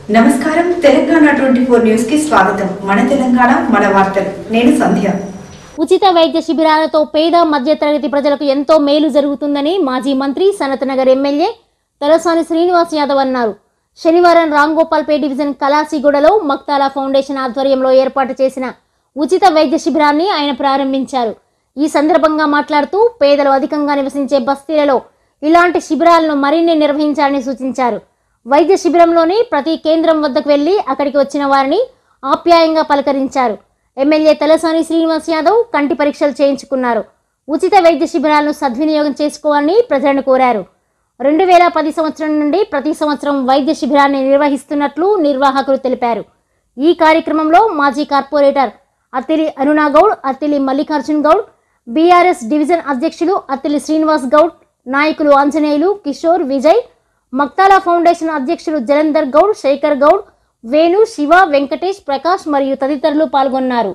నమస్కారం Telangana twenty four news కి స్వాగతం మన తెలంగాణ మన వార్తలు నేను సంధ్య ఉచిత వైద్య శిబిరాలతో పేద మధ్యతరగతి ప్రజలకు ఎంతో మేలు జరుగుతుందని మాజీ మంత్రి సనత్ నగర్ ఎమ్మెల్యే తలసాని శ్రీనివాస్ యాదవ్ అన్నారు శనివారం రాంగోపాల్పేట్ డివిజన్ కలాసిగూడలో మక్తాలా ఫౌండేషన్ ఆధ్వర్యంలో ఏర్పాటు చేసిన ఉచిత వైద్య శిబిరాన్ని ఆయన ప్రారంభించారు ఈ సందర్భంగా మాట్లాడుతూ పేదలు అధికంగా నివసించే బస్తీలలో ఇలాంటి శిబిరాలను మరిన్ని నిర్వహించాలని సూచించారు వైద్య శిబిరంలోని ప్రతి కేంద్రం వద్దకు వెళ్లి అక్కడికి వచ్చిన వారిని ఆప్యాయంగా పలకరించారు ఎమ్మెల్యే తలసాని శ్రీనివాస్ యాదవ్ కంటి పరీక్షలు చేయించుకున్నారు ఉచిత వైద్య శిబిరాలను సద్వినియోగం చేసుకోవాలని ప్రజలను కోరారు రెండు వేల పది సంవత్సరం నుండి ప్రతి సంవత్సరం వైద్య శిబిరాన్ని నిర్వహిస్తున్నట్లు నిర్వాహకులు తెలిపారు ఈ కార్యక్రమంలో మాజీ corporator Athili Aruna Goud Athili Mallikarjun Goud BRS division అధ్యక్షులు అత్తిలి శ్రీనివాస్ గౌడ్ నాయకులు ఆంజనేయులు కిషోర్ విజయ్ మక్తాలా ఫౌండేషన్ అధ్యక్షులు జలంధర్ గౌడ్ శేఖర్ గౌడ్ వేణు శివ వెంకటేష్ ప్రకాష్ మరియు తదితరులు పాల్గొన్నారు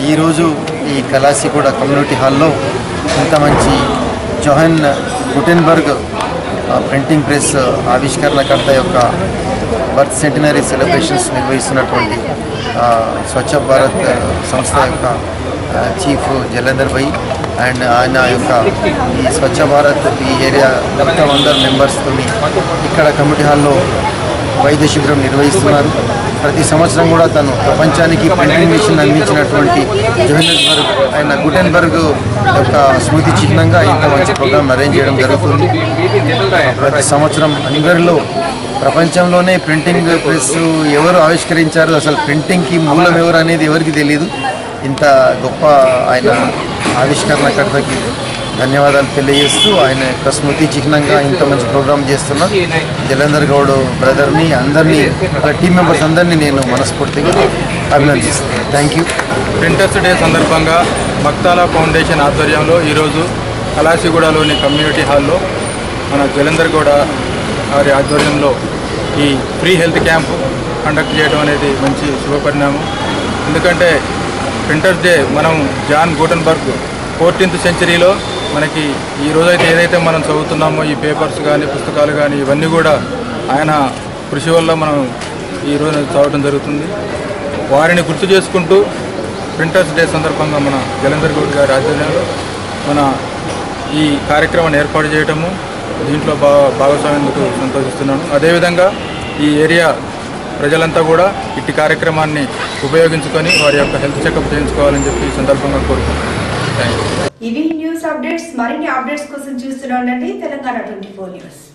ఈరోజు ఈ కలాసిగూడ కమ్యూనిటీ హాల్లో ఇంత మంచి జోహన్ గుటెన్బర్గ్ ఆ, ప్రింటింగ్ ప్రెస్ ఆవిష్కరణకర్త యొక్క బర్త్ సెంటినరీ సెలబ్రేషన్స్ నిర్వహిస్తున్నటువంటి ఆ, స్వచ్ఛ భారత్ ఆ, సంస్థ యొక్క ఆ, చీఫ్ జలంధర్ భాయ్ అండ్ ఆయన యొక్క ఈ స్వచ్ఛ భారత్ ఈ ఏరియా మొత్తం అందరు మెంబర్స్తో ఇక్కడ కమ్యూనిటీ హాల్లో వైద్య శిబిరం నిర్వహిస్తున్నారు ప్రతి సంవత్సరం కూడా తను ప్రపంచానికి ప్రింటింగ్ మిషన్ అందించినటువంటి జోహెన్బర్గ్ ఆయన గుటెన్బర్గ్ యొక్క స్మృతి చిహ్నంగా ఇంత మంచి ప్రోగ్రామ్ అరేంజ్ చేయడం జరుగుతుంది ప్రతి సంవత్సరం అందరిలో ప్రపంచంలోనే ప్రింటింగ్ ప్రెస్ ఎవరు ఆవిష్కరించారు అసలు ప్రింటింగ్కి మూలం ఎవరు అనేది ఎవరికి తెలియదు ఇంత గొప్ప ఆయన ఆవిష్కరణకర్తకి ధన్యవాదాలు తెలియజేస్తూ ఆయన యొక్క స్మృతి చిహ్నంగా ఇంత మంచి ప్రోగ్రామ్ చేస్తున్న జలంధర్ గౌడ్ బ్రదర్ని అందరినీ ఒక టీం మెంబర్స్ అందరినీ నేను మనస్ఫూర్తిగా అభినందిస్తున్నాను థ్యాంక్ యూ ప్రింటర్స్ డే సందర్భంగా మక్తాలా ఫౌండేషన్ ఆధ్వర్యంలో ఈరోజు కలాసిగూడలోని కమ్యూనిటీ హాల్లో మన జలంధర్ గౌడ వారి ఆధ్వర్యంలో ఈ ఫ్రీ హెల్త్ క్యాంప్ కండక్ట్ చేయడం అనేది మంచి శుభపరిణామం ఎందుకంటే ప్రింటర్స్ డే మనం జాన్ గూటన్బర్గ్ ఫోర్టీన్త్ సెంచరీలో మనకి ఈ రోజైతే ఏదైతే మనం చదువుతున్నామో ఈ పేపర్స్ కానీ పుస్తకాలు కానీ ఇవన్నీ కూడా ఆయన కృషి వల్ల మనం ఈ రోజు చదవడం జరుగుతుంది వారిని గుర్తు చేసుకుంటూ ప్రింటర్స్ డే సందర్భంగా మన జలంధర్ గౌడ్ గారి ఆధ్వర్యంలో మన ఈ కార్యక్రమాన్ని ఏర్పాటు చేయటము దీంట్లో బా భాగస్వామ్యందుకు సంతోషిస్తున్నాను అదేవిధంగా ఈ ఏరియా ప్రజలంతా కూడా ఇట్టి కార్యక్రమాన్ని ఉపయోగించుకొని వారి యొక్క హెల్త్ చెకప్ చేయించుకోవాలని చెప్పి ఈ సందర్భంగా కోరుకుంటున్నాను థ్యాంక్ యూ ఇవి న్యూస్ అప్డేట్స్ మరిన్ని అప్డేట్స్ కోసం చూస్తూనే ఉండండి తెలంగాణ ట్వంటీ ఫోర్ న్యూస్